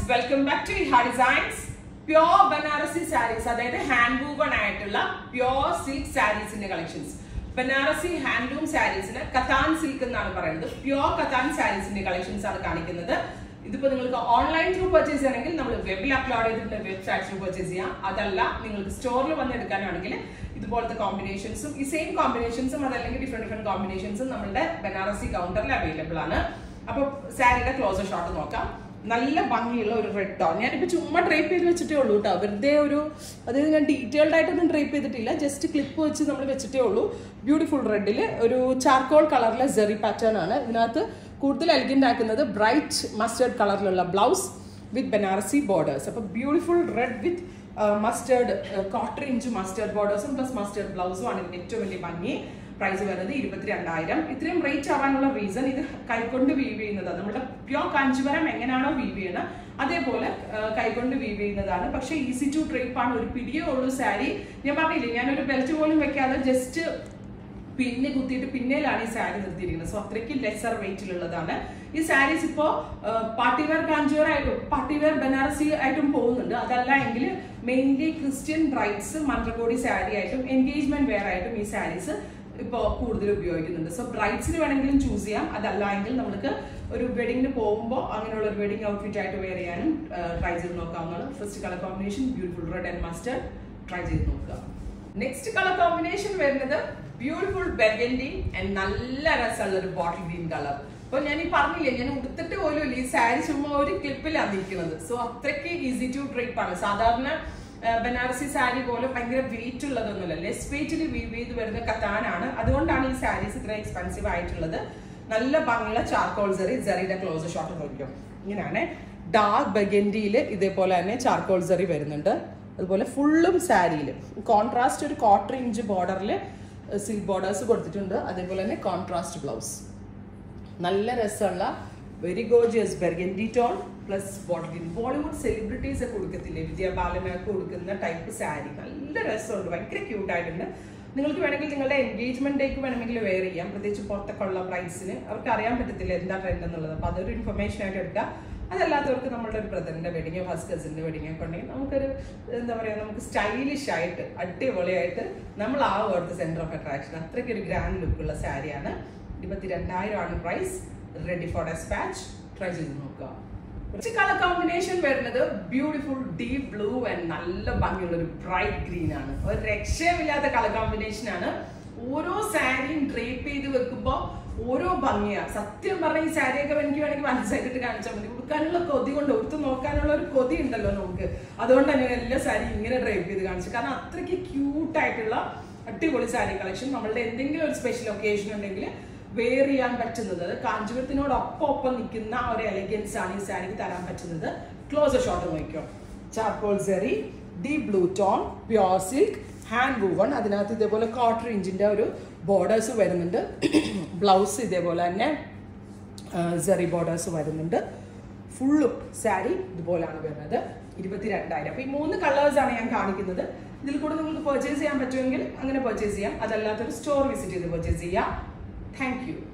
welcome back to Iha designs pure Banarasi saris അതായത് hand woven ആയിട്ടുള്ള pure silk സാരീസിന്റെ collections Banarasi handloom സാരീസിന് കഥാൻ സിൽക്ക് എന്നാണ് പറയുന്നത് പ്യോർ കഥാൻ സാരീസിന്റെ കളക്ഷൻസ് ആണ് കാണിക്കുന്നത് ഇതിപ്പോ നിങ്ങൾക്ക് ഓൺലൈൻ ത്രൂ പർച്ചേസ് ചെയ്യണമെങ്കിൽ നമ്മൾ വെബിൽ അപ്ലോഡ് ചെയ്തിട്ട് വെബ്സൈറ്റ് ത്രൂ പർച്ചേസ് ചെയ്യാം അതല്ല നിങ്ങൾക്ക് സ്റ്റോറിൽ വന്ന് എടുക്കാനാണെങ്കിൽ ഇതുപോലത്തെ കോമ്പിനേഷൻസും ഈ സെയിം കോമ്പിനേഷൻസും അതല്ലെങ്കിൽ ഡിഫറെന്റ് ഡിഫറെന്റ് കോമ്പിനേഷൻസും നമ്മുടെ ബനാറസി കൗണ്ടറിൽ അവൈലബിൾ ആണ് അപ്പൊ സാരിയുടെ ക്ലോസർ ഷോട്ട് നോക്കാം നല്ല ഭംഗിയുള്ള ഒരു റെഡ് ടോൺ ഞാനിപ്പോ ചുമ്മാ ഡ്രേപ്പ് ചെയ്ത് വെച്ചിട്ടേ ഉള്ളൂ കേട്ടോ വെറുതെ ഒരു അതായത് ഞാൻ ഡീറ്റെയിൽഡ് ആയിട്ടൊന്നും ഡ്രേപ്പ് ചെയ്തിട്ടില്ല ജസ്റ്റ് ക്ലിപ്പ് വെച്ച് നമ്മൾ വെച്ചിട്ടേ ഉള്ളൂ ബ്യൂട്ടിഫുൾ റെഡിൽ ഒരു ചാർക്കോൾ കളറിലെ ജെറി പാറ്റേൺ ആണ് ഇതിനകത്ത് കൂടുതൽ എലിഗൻ്റ് ആക്കുന്നത് ബ്രൈറ്റ് മസ്റ്റേർഡ് കളറിലുള്ള ബ്ലൗസ് വിത്ത് ബനാറസി ബോർഡേഴ്സ് അപ്പോൾ beautiful red with mustard quarter inch mustard ബോർഡേഴ്സും പ്ലസ് മസ്റ്റേർഡ് ബ്ലൗസും ആണ് ഇതിന്റെ ഏറ്റവും വലിയ ഭംഗി പ്രൈസ് വരുന്നത് ഇരുപത്തിരണ്ടായിരം ഇത്രയും റേറ്റ് ആവാനുള്ള റീസൺ ഇത് കൈകൊണ്ട് വീവ് ചെയ്യുന്നതാണ് നമ്മുടെ പ്യോർ കാഞ്ചിപുരം എങ്ങനെയാണോ വീവ് ചെയ്യുന്നത് അതേപോലെ ആ, കൈകൊണ്ട് വീവ് ചെയ്യുന്നതാണ് പക്ഷേ ഈസി ടു ട്രേപ്പ് ആണ് ഒരു പിടിയേ ഉള്ളൂ സാരി ഞാൻ പറഞ്ഞില്ലേ ഞാനൊരു ബെൽറ്റ് പോലും വെക്കാതെ ജസ്റ്റ് പിന്നെ കുത്തിയിട്ട് പിന്നേലാണ് ഈ സാരി നിർത്തിയിരിക്കുന്നത് സോ അത്രയ്ക്ക് ലെസർ വെയിറ്റിലുള്ളതാണ് ഈ സാരീസ് ഇപ്പോ പാർട്ടി വെയർ കാഞ്ചൂർ ആയിട്ടും പാർട്ടി വെയർ ബനാറസി ആയിട്ടും പോകുന്നുണ്ട് അതല്ല എങ്കിൽ mainly Christian brides Manthrakodi sari ആയിട്ടും എൻഗേജ്മെന്റ് വെയർ ആയിട്ടും ഈ സാരീസ് ഇപ്പോൾ കൂടുതൽ ഉപയോഗിക്കുന്നുണ്ട് സോ ബ്രൈഡ്സിന് വേണമെങ്കിലും ചൂസ് ചെയ്യാം അതല്ല എങ്കിൽ നമുക്ക് ഒരു വെഡിങ്ങിന് പോകുമ്പോൾ അങ്ങനെയുള്ള ഒരു വെഡിങ് ഔട്ട്ഫിറ്റ് ആയിട്ട് വെയർ ചെയ്യാനും ട്രൈ ചെയ്ത് നോക്കാവുന്നതാണ് first colour combination beautiful red and mustard try ചെയ്ത് നോക്കുക നെക്സ്റ്റ് കളർ കോമ്പിനേഷൻ വരുന്നത് ബ്യൂട്ടിഫുൾ ബെർഗൻഡി ആൻഡ് നല്ല രസമുള്ള ഒരു ബോട്ടിൽ ഗ്രീൻ കളർ അപ്പൊ ഞാൻ ഈ പറഞ്ഞില്ലേ ഞാൻ ഉടുത്തിട്ട് പോലും ഇല്ല ഈ സാരി ചുമ്മാ ഒരു ക്ലിപ്പിലാണ് നിൽക്കുന്നത് സോ അത്രയ്ക്ക് ഈസി ടു ട്രിപ്പ് ആണ് സാധാരണ ആ, ബനാറസി സാരി പോലെ ഭയങ്കര വെയിറ്റ് ഉള്ളതൊന്നുമല്ല ലെസ് വെയിറ്റിൽ വീവ് ചെയ്ത് വരുന്ന കത്താനാണ് അതുകൊണ്ടാണ് ഈ സാരീസ് ഇത്ര എക്സ്പെൻസീവ് ആയിട്ടുള്ളത് നല്ല ഭംഗിയുള്ള ചാർക്കോൾ സെറി സെറിയുടെ ക്ലോസ് ഷോട്ട് നോക്കിയോ ഇങ്ങനെയാണ് ഡാർക്ക് ബഗൻഡിയിൽ ഇതേപോലെ തന്നെ ചാർക്കോൾ സെറി വരുന്നുണ്ട് അതുപോലെ ഫുള്ളും സാരിയിൽ കോൺട്രാസ്റ്റ് ഒരു ക്വാർട്ടർ ഇഞ്ച് ബോർഡറിൽ സിൽക്ക് ബോർഡേഴ്സ് കൊടുത്തിട്ടുണ്ട് അതേപോലെ തന്നെ കോൺട്രാസ്റ്റ് ബ്ലൗസ് നല്ല രസമുള്ള very gorgeous burgundy tone plus ബോട്ടിൽ ബോളിവുഡ് സെലിബ്രിറ്റീസ് ഒക്കെ കൊടുക്കത്തില്ലേ വിദ്യാബാലനൊക്കെ കൊടുക്കുന്ന ടൈപ്പ് സാരി നല്ല രസമുണ്ട് ഭയങ്കര ക്യൂട്ട് ആയിട്ടുണ്ട് നിങ്ങൾക്ക് വേണമെങ്കിൽ നിങ്ങളുടെ എൻഗേജ്മെന്റ് ഡേക്ക് വേണമെങ്കിൽ വെയർ ചെയ്യാം പ്രത്യേകിച്ച് പുറത്തൊക്കെ ഉള്ള ബ്രൈഡ്സിന് അവർക്ക് അറിയാൻ പറ്റത്തില്ല എന്താ ട്രെൻഡ് എന്നുള്ളത് അപ്പോൾ അതൊരു ഇൻഫർമേഷൻ ആയിട്ട് എടുക്കുക അതല്ലാത്തവർക്ക് നമ്മുടെ ഒരു ബ്രദറിന്റെ വെഡിങ്ങോ ഫസ്റ്റ് കസിന്റെ വെഡിങ്ങോ ഒക്കെ ഉണ്ടെങ്കിൽ നമുക്കൊരു എന്താ പറയുക നമുക്ക് സ്റ്റൈലിഷ് ആയിട്ട് അടിപൊളിയായിട്ട് നമ്മൾ ആ വേർഡ് സെന്റർ ഓഫ് അട്രാക്ഷൻ അത്രയ്ക്ക് ഒരു ഗ്രാൻഡ് ലുക്കുള്ള സാരിയാണ് ഇരുപത്തിരണ്ടായിരം ആണ് price ready for dispatch try ചെയ്ത് നോക്കുക കുറച്ച് കളർ കോമ്പിനേഷൻ വരുന്നത് ബ്യൂട്ടിഫുൾ ഡീപ് ബ്ലൂ ആൻഡ് നല്ല ഭംഗിയുള്ള ഒരു ബ്രൈറ്റ് ഗ്രീൻ ആണ് ഒരു രക്ഷയുമില്ലാത്ത കളർ കോമ്പിനേഷൻ ആണ് ഓരോ സാരിയും ഡ്രേപ്പ് ചെയ്ത് വെക്കുമ്പോ ഓരോ ഭംഗിയാ സത്യം പറഞ്ഞ ഈ സാരിയൊക്കെ എനിക്ക് വേണമെങ്കിൽ മനസ്സായിട്ട് കാണിച്ചാൽ മതി ഉടുക്കാനുള്ള കൊതി കൊണ്ട് ഉടുത്ത് നോക്കാനുള്ള ഒരു കൊതി ഉണ്ടല്ലോ നമുക്ക് അതുകൊണ്ട് തന്നെ എല്ലാ സാരി ഇങ്ങനെ ഡ്രേപ്പ് ചെയ്ത് കാണിച്ചു കാരണം അത്രയ്ക്ക് ക്യൂട്ട് ആയിട്ടുള്ള അടിപൊളി സാരി കളക്ഷൻ നമ്മളുടെ എന്തെങ്കിലും ഒരു സ്പെഷ്യൽ ഒക്കേഷൻ ഉണ്ടെങ്കിൽ വെയർ ചെയ്യാൻ പറ്റുന്നത് അത് കാഞ്ചീപുരത്തിനോടൊപ്പം ഒപ്പം നിൽക്കുന്ന ആ ഒരു എലഗൻസ് ആണ് ഈ സാരിക്ക് തരാൻ പറ്റുന്നത് ക്ലോസ് ഷോട്ട് നോക്കിയോ ചാർക്കോൾ സെറി deep blue tone pure silk hand woven അതിനകത്ത് ഇതേപോലെ ക്വാർട്ടർ ഇഞ്ചിന്റെ ഒരു ബോർഡേഴ്സ് വരുന്നുണ്ട് ബ്ലൗസ് ഇതേപോലെ തന്നെ സെറി ബോർഡേഴ്സ് വരുന്നുണ്ട് ഫുള്ളും സാരി ഇതുപോലാണ് വരുന്നത് ഇരുപത്തിരണ്ടായിരം അപ്പൊ ഈ മൂന്ന് കളേഴ്സ് ആണ് ഞാൻ കാണിക്കുന്നത് ഇതിൽ കൂടെ നിങ്ങൾക്ക് പർച്ചേസ് ചെയ്യാൻ പറ്റുമെങ്കിൽ അങ്ങനെ പർച്ചേസ് ചെയ്യാം അതല്ലാത്തൊരു സ്റ്റോർ വിസിറ്റ് ചെയ്ത് പർച്ചേസ് ചെയ്യാം താങ്ക് യു